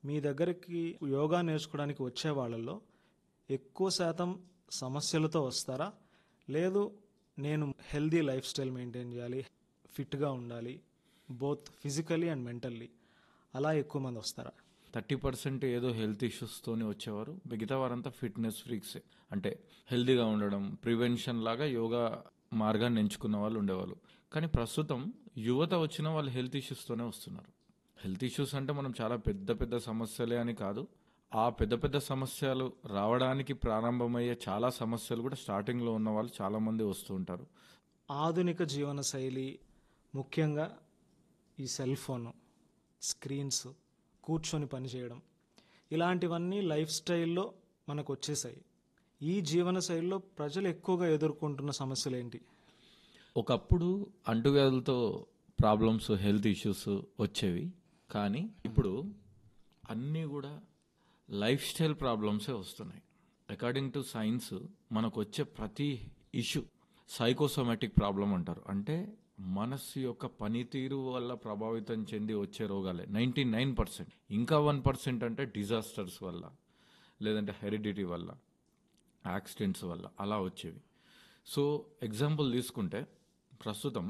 మీ దగ్గరికి యోగా నేర్చుకోవడానికి వచ్చే వాళ్ళల్లో ఎక్కువ శాతం సమస్యలతో వస్తారా లేదు నేను హెల్దీ లైఫ్ స్టైల్ మెయింటైన్ చేయాలి ఫిట్గా ఉండాలి బోత్ ఫిజికలీ అండ్ మెంటల్లీ అలా ఎక్కువ మంది వస్తారా థర్టీ పర్సెంట్ ఏదో హెల్త్ ఇష్యూస్తోనే వచ్చేవారు మిగతా వారంతా ఫిట్నెస్ ఫ్రీక్సే అంటే హెల్తీగా ఉండడం ప్రివెన్షన్ లాగా యోగా మార్గాన్ని ఎంచుకున్న వాళ్ళు ఉండేవాళ్ళు కానీ ప్రస్తుతం యువత వచ్చిన వాళ్ళు హెల్త్ ఇష్యూస్తోనే వస్తున్నారు హెల్త్ ఇష్యూస్ అంటే మనం చాలా పెద్ద పెద్ద సమస్యలే అని కాదు ఆ పెద్ద పెద్ద సమస్యలు రావడానికి ప్రారంభమయ్యే చాలా సమస్యలు కూడా స్టార్టింగ్లో ఉన్న వాళ్ళు చాలామంది వస్తూ ఉంటారు ఆధునిక జీవన శైలి ముఖ్యంగా ఈ సెల్ ఫోన్ స్క్రీన్స్ కూర్చొని పనిచేయడం ఇలాంటివన్నీ లైఫ్ స్టైల్లో మనకు వచ్చేసాయి ఈ జీవన శైలిలో ప్రజలు ఎక్కువగా ఎదుర్కొంటున్న సమస్యలు ఏంటి ఒకప్పుడు అంటువ్యాధులతో ప్రాబ్లమ్స్ హెల్త్ ఇష్యూస్ వచ్చేవి కానీ ఇప్పుడు అన్నీ కూడా లైఫ్ స్టైల్ ప్రాబ్లమ్సే వస్తున్నాయి అకార్డింగ్ టు సైన్స్ మనకు వచ్చే ప్రతి ఇష్యూ సైకోసోమాటిక్ ప్రాబ్లం అంటారు అంటే మనస్సు యొక్క పనితీరు వల్ల ప్రభావితం చెంది వచ్చే రోగాలే నైంటీ నైన్ పర్సెంట్ ఇంకా వన్ పర్సెంట్ అంటే డిజాస్టర్స్ వల్ల లేదంటే హెరిడిటీ వల్ల యాక్సిడెంట్స్ వల్ల అలా వచ్చేవి సో ఎగ్జాంపుల్ తీసుకుంటే ప్రస్తుతం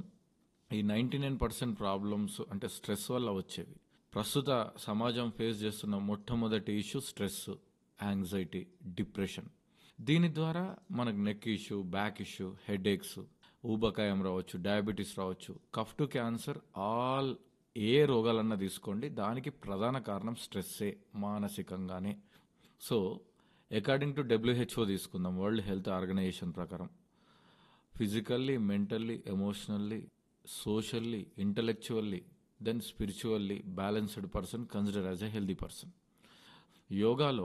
ఈ నైంటీ నైన్ పర్సెంట్ ప్రాబ్లమ్స్ అంటే స్ట్రెస్ వల్ల వచ్చేవి ప్రస్తుత సమాజం ఫేస్ చేస్తున్న మొట్టమొదటి ఇష్యూ స్ట్రెస్ యాంగ్జైటీ డిప్రెషన్ దీని ద్వారా మనకు neck issue back issue headaches ఊబకాయం రావచ్చు డయాబెటీస్ రావచ్చు కఫ్ టు క్యాన్సర్ ఆల్ ఏ రోగాలన్నా తీసుకోండి దానికి ప్రధాన కారణం స్ట్రెస్సే మానసికంగానే సో అకార్డింగ్ టు డబ్ల్యూహెచ్ఓ తీసుకుందాం వరల్డ్ హెల్త్ ఆర్గనైజేషన్ ప్రకారం physically mentally emotionally socially intellectually then spiritually balanced person consider as a healthy person యోగాలో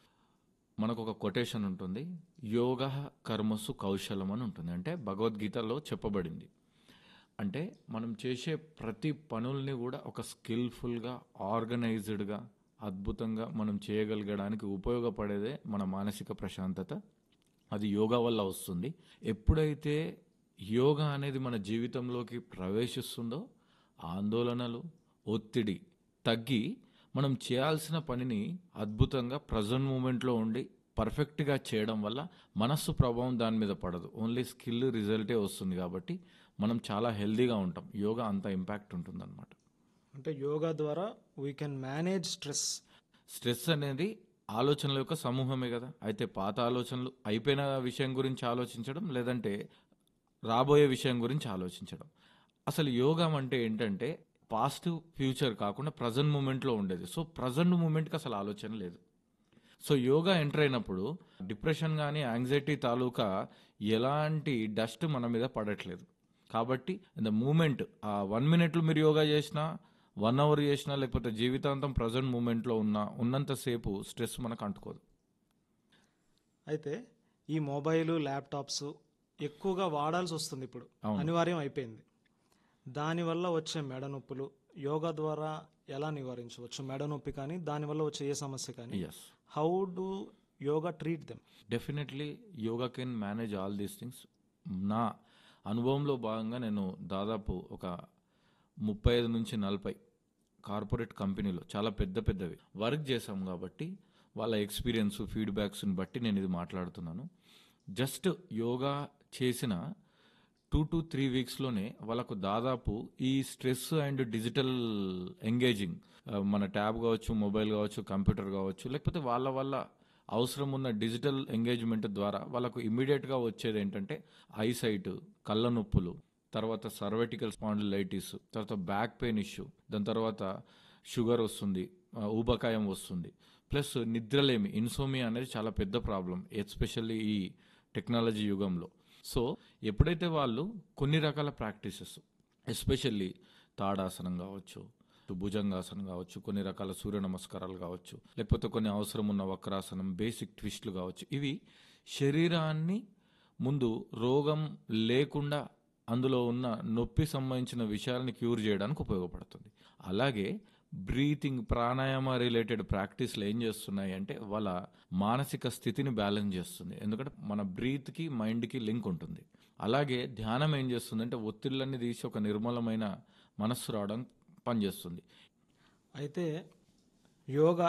మనకు ఒక కొటేషన్ ఉంటుంది యోగ కర్మసు కౌశలం అని ఉంటుంది అంటే భగవద్గీతలో చెప్పబడింది అంటే మనం చేసే ప్రతి పనుల్ని కూడా ఒక స్కిల్ఫుల్గా ఆర్గనైజ్డ్గా అద్భుతంగా మనం చేయగలగడానికి ఉపయోగపడేదే మన మానసిక ప్రశాంతత అది యోగా వల్ల వస్తుంది ఎప్పుడైతే యోగా అనేది మన జీవితంలోకి ప్రవేశిస్తుందో ఆందోళనలు ఒత్తిడి తగ్గి మనం చేయాల్సిన పనిని అద్భుతంగా ప్రజెంట్ మూమెంట్లో ఉండి పర్ఫెక్ట్గా చేయడం వల్ల మనస్సు ప్రభావం దాని మీద పడదు ఓన్లీ స్కిల్ రిజల్టే వస్తుంది కాబట్టి మనం చాలా హెల్దీగా ఉంటాం యోగా అంత ఇంపాక్ట్ ఉంటుందన్నమాట అంటే యోగా ద్వారా we can manage stress stress అనేది ఆలోచనల యొక్క సమూహమే కదా అయితే పాత ఆలోచనలు అయిపోయిన విషయం గురించి ఆలోచించడం లేదంటే రాబోయే విషయం గురించి ఆలోచించడం అసలు యోగం అంటే ఏంటంటే పాస్ట్ ఫ్యూచర్ కాకుండా ప్రజెంట్ మూమెంట్లో ఉండేది సో ప్రజెంట్ మూమెంట్కి అసలు ఆలోచన లేదు సో యోగా ఎంటర్ అయినప్పుడు డిప్రెషన్ కానీ యాంగ్జైటీ తాలూకా ఎలాంటి డస్ట్ మన మీద పడట్లేదు కాబట్టి ద మూమెంట్ ఆ వన్ మినిట్లో మీరు యోగా చేసినా వన్ అవర్ చేసినా లేకపోతే జీవితాంతం ప్రజెంట్ మూమెంట్లో ఉన్న ఉన్నంతసేపు స్ట్రెస్ మనకు అంటుకోదు అయితే ఈ మొబైల్ ల్యాప్టాప్స్ ఎక్కువగా వాడాల్సి వస్తుంది ఇప్పుడు అవును. అనివార్యం అయిపోయింది దానివల్ల వచ్చే మెడ నొప్పులు యోగా ద్వారా ఎలా నివారించవచ్చు మెడ నొప్పి కానీ దానివల్ల వచ్చే ఏ సమస్య కానీ yes how do yoga treat them definitely yoga can manage all these things నా అనుభవంలో భాగంగా నేను దాదాపు ఒక ముప్పై ఐదు నుంచి నలభై కార్పొరేట్ కంపెనీలో చాలా పెద్ద పెద్దవి వర్క్ చేశాం కాబట్టి వాళ్ళ ఎక్స్పీరియన్స్ ఫీడ్బ్యాక్స్ని బట్టి నేను ఇది మాట్లాడుతున్నాను జస్ట్ యోగా చేసిన టూ టు త్రీ వీక్స్లోనే వాళ్ళకు దాదాపు ఈ స్ట్రెస్ అండ్ డిజిటల్ ఎంగేజింగ్ మన ట్యాబ్ కావచ్చు మొబైల్ కావచ్చు కంప్యూటర్ కావచ్చు లేకపోతే వాళ్ళ వల్ల అవసరం ఉన్న డిజిటల్ ఎంగేజ్మెంట్ ద్వారా వాళ్ళకు ఇమ్మీడియట్గా వచ్చేది ఏంటంటే ఐసైట్ కళ్ళ నొప్పులు తర్వాత సర్వైటికల్ స్పాండిలైటిస్ తర్వాత బ్యాక్ పెయిన్ ఇష్యూ దాని తర్వాత షుగర్ వస్తుంది ఆ, ఊబకాయం వస్తుంది ప్లస్ నిద్రలేమి ఇన్సోమియా అనేది చాలా పెద్ద ప్రాబ్లం ఎస్పెషల్లీ ఈ టెక్నాలజీ యుగంలో సో ఎప్పుడైతే వాళ్ళు కొన్ని రకాల ప్రాక్టీసెస్ ఎస్పెషల్లీ తాడాసనం కావచ్చు భుజంగాసనం కావచ్చు కొన్ని రకాల సూర్య నమస్కారాలు కావచ్చు లేకపోతే కొన్ని అవసరం ఉన్న వక్రాసనం బేసిక్ ట్విస్ట్లు కావచ్చు ఇవి శరీరాన్ని ముందు రోగం లేకుండా అందులో ఉన్న నొప్పి సంబంధించిన విషయాలని క్యూర్ చేయడానికి ఉపయోగపడుతుంది అలాగే బ్రీతింగ్ ప్రాణాయామ రిలేటెడ్ ప్రాక్టీస్లు ఏం చేస్తున్నాయి అంటే వాళ్ళ మానసిక స్థితిని బ్యాలెన్స్ చేస్తుంది ఎందుకంటే మన బ్రీత్కి మైండ్కి లింక్ ఉంటుంది అలాగే ధ్యానం ఏం చేస్తుంది అంటే ఒత్తిళ్ళన్నీ తీసి ఒక నిర్మలమైన మనస్సు రావడం పనిచేస్తుంది అయితే యోగా